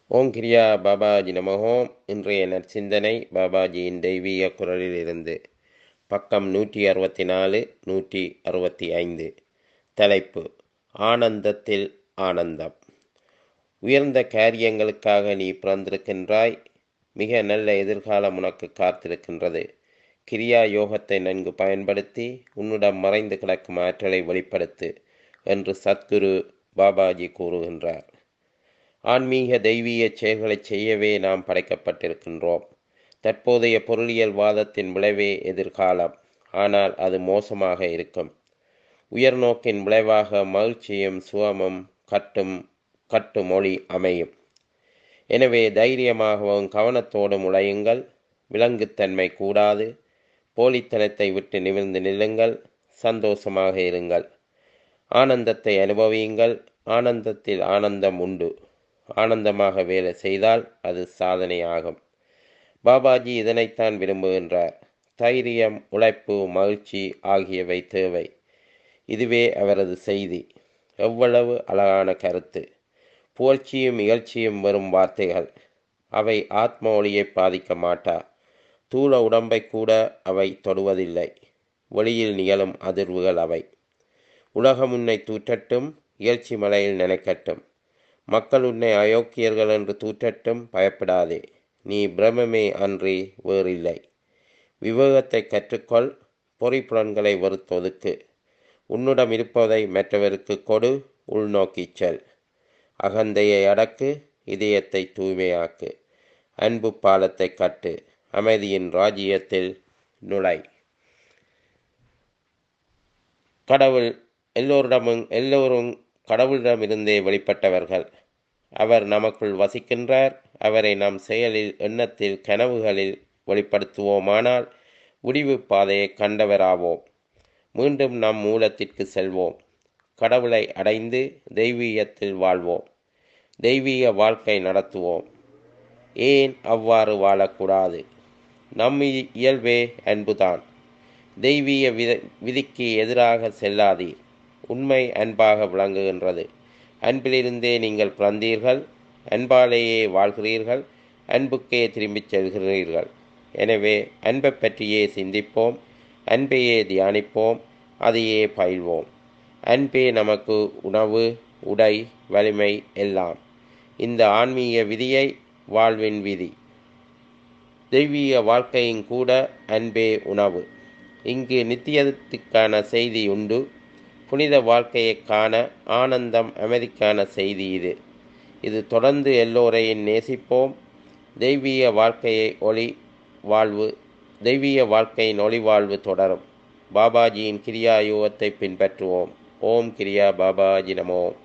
ஓம் கிரியா பாபாஜி நமகோம் இன்றைய நற்சிந்தனை பாபாஜியின் தெய்வீக குரலில் இருந்து பக்கம் நூற்றி அறுபத்தி நாலு நூற்றி அறுபத்தி ஐந்து தலைப்பு ஆனந்தத்தில் ஆனந்தம் உயர்ந்த காரியங்களுக்காக நீ பிறந்திருக்கின்றாய் மிக நல்ல எதிர்காலம் உனக்கு காத்திருக்கின்றது கிரியா யோகத்தை நன்கு பயன்படுத்தி உன்னிடம் மறைந்து கிடக்கும் ஆற்றலை வெளிப்படுத்து என்று சத்குரு பாபாஜி கூறுகின்றார் ஆன்மீக தெய்வீக செயல்களை செய்யவே நாம் படைக்கப்பட்டிருக்கின்றோம் தற்போதைய பொருளியல் வாதத்தின் விளைவே எதிர்காலம் ஆனால் அது மோசமாக இருக்கும் உயர்நோக்கின் விளைவாக மகிழ்ச்சியும் சுகமும் கட்டும் கட்டு மொழி அமையும் எனவே தைரியமாகவும் கவனத்தோடும் உழையுங்கள் விலங்குத்தன்மை கூடாது போலித்தனத்தை விட்டு நிமிர்ந்து நில்லுங்கள் சந்தோஷமாக இருங்கள் ஆனந்தத்தை அனுபவியுங்கள் ஆனந்தத்தில் ஆனந்தம் உண்டு ஆனந்தமாக வேலை செய்தால் அது சாதனையாகும் பாபாஜி இதனைத்தான் விரும்புகின்றார் தைரியம் உழைப்பு மகிழ்ச்சி ஆகியவை தேவை இதுவே அவரது செய்தி எவ்வளவு அழகான கருத்து புகழ்ச்சியும் இகழ்ச்சியும் வரும் வார்த்தைகள் அவை ஆத்ம ஒளியை பாதிக்க மாட்டா தூள உடம்பை கூட அவை தொடுவதில்லை வெளியில் நிகழும் அதிர்வுகள் அவை உலகம் உன்னை தூற்றட்டும் இயற்சி மலையில் நினைக்கட்டும் மக்கள் உன்னை அயோக்கியர்கள் என்று தூற்றட்டும் பயப்படாதே நீ பிரமமே அன்றி வேறில்லை விவேகத்தை கற்றுக்கொள் பொறிப்புலன்களை வெறுத்தொதுக்கு உன்னிடம் இருப்பதை மற்றவருக்கு கொடு உள்நோக்கிச் செல் அகந்தையை அடக்கு இதயத்தை தூய்மையாக்கு அன்பு பாலத்தை கட்டு அமைதியின் ராஜ்யத்தில் நுழை கடவுள் எல்லோரிடமும் எல்லோரும் கடவுளிடமிருந்தே வெளிப்பட்டவர்கள் அவர் நமக்குள் வசிக்கின்றார் அவரை நம் செயலில் எண்ணத்தில் கனவுகளில் வெளிப்படுத்துவோமானால் முடிவு பாதையை கண்டவராவோம் மீண்டும் நம் மூலத்திற்கு செல்வோம் கடவுளை அடைந்து தெய்வீகத்தில் வாழ்வோம் தெய்வீக வாழ்க்கை நடத்துவோம் ஏன் அவ்வாறு வாழக்கூடாது நம் இயல்பே அன்புதான் தெய்வீக வித விதிக்கு எதிராக செல்லாதீர் உண்மை அன்பாக விளங்குகின்றது அன்பிலிருந்தே நீங்கள் பிறந்தீர்கள் அன்பாலேயே வாழ்கிறீர்கள் அன்புக்கே திரும்பிச் செல்கிறீர்கள் எனவே அன்பை பற்றியே சிந்திப்போம் அன்பையே தியானிப்போம் அதையே பயில்வோம் அன்பே நமக்கு உணவு உடை வலிமை எல்லாம் இந்த ஆன்மீக விதியை வாழ்வின் விதி தெய்வீக வாழ்க்கையும் கூட அன்பே உணவு இங்கு நித்தியத்துக்கான செய்தி உண்டு புனித வாழ்க்கையை காண ஆனந்தம் அமைதிக்கான செய்தி இது இது தொடர்ந்து எல்லோரையும் நேசிப்போம் தெய்வீக வாழ்க்கையை ஒளி வாழ்வு தெய்வீக வாழ்க்கையின் ஒளி வாழ்வு தொடரும் பாபாஜியின் கிரியா யோகத்தை பின்பற்றுவோம் ஓம் கிரியா பாபாஜி நமோ